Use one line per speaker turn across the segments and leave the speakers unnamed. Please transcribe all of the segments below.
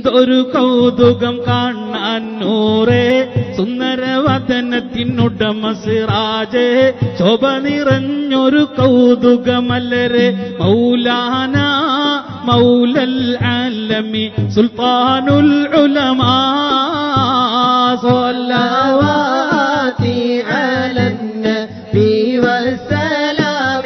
എന്തൊരു കൗതുകം കാണാൻ നൂറേ സുന്ദരവദനത്തിനുടമ സിറാജേ ശോഭ നിറഞ്ഞൊരു കൗതുകമല്ലരെ മൗലാന മൗലൽ ആലമി സുൽത്താനുൽ ഉലമാ
صلوات على النبي والسلام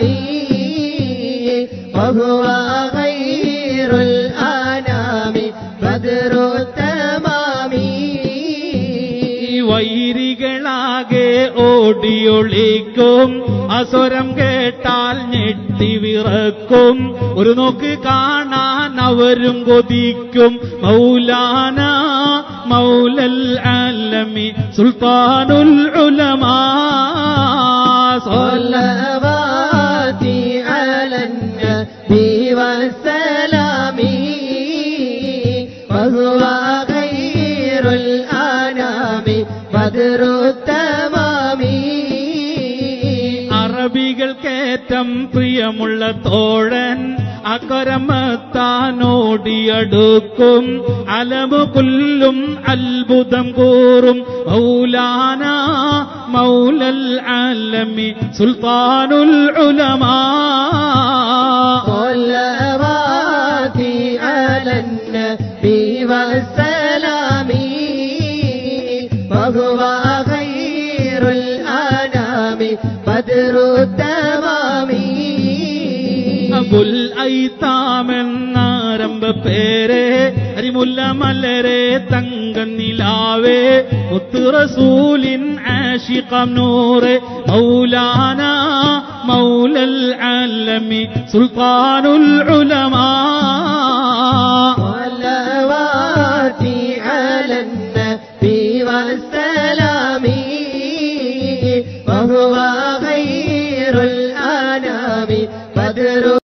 وهو خير الأنام بدر التمام
ഈ വൈരികളാകെ ഓടിയൊളിക്കും അസ്വരം കേട്ടാൽ ഞെട്ടിവിറക്കും ഒരു നോക്ക് കാണാൻ അവരും കൊതിക്കും മൗലാന മൗലൽ ആലമി സുൽത്താനുൽ ഉലമാ
صلوات على النبي والسلام وهو خير الأنام بدر التمام
അറബികൾക്കേറ്റം പ്രിയമുള്ള തോഴൻ അക്കരമത്താനോടിയടുക്കും അലമു കൊല്ലും അത്ഭുതം കൂറും മൗലാന മൗലൽ ആലമി സുൽത്താനുൽ ഉലമാ
صلوات على النبي والسلام وهو خير الأنام بدر التمام
അബുൽ ഐത്താമെന്നാരംഭ പേരെ അരിമുല്ല മലരെ തങ്കനിലാവേ മുത്തുറസൂലിൻ ആഷിഖം നൂറെ മൗലാന മൗലൽ ആലമി സുൽത്താനുൽ ഉലമാ
صلوات على النبي والسلام وهو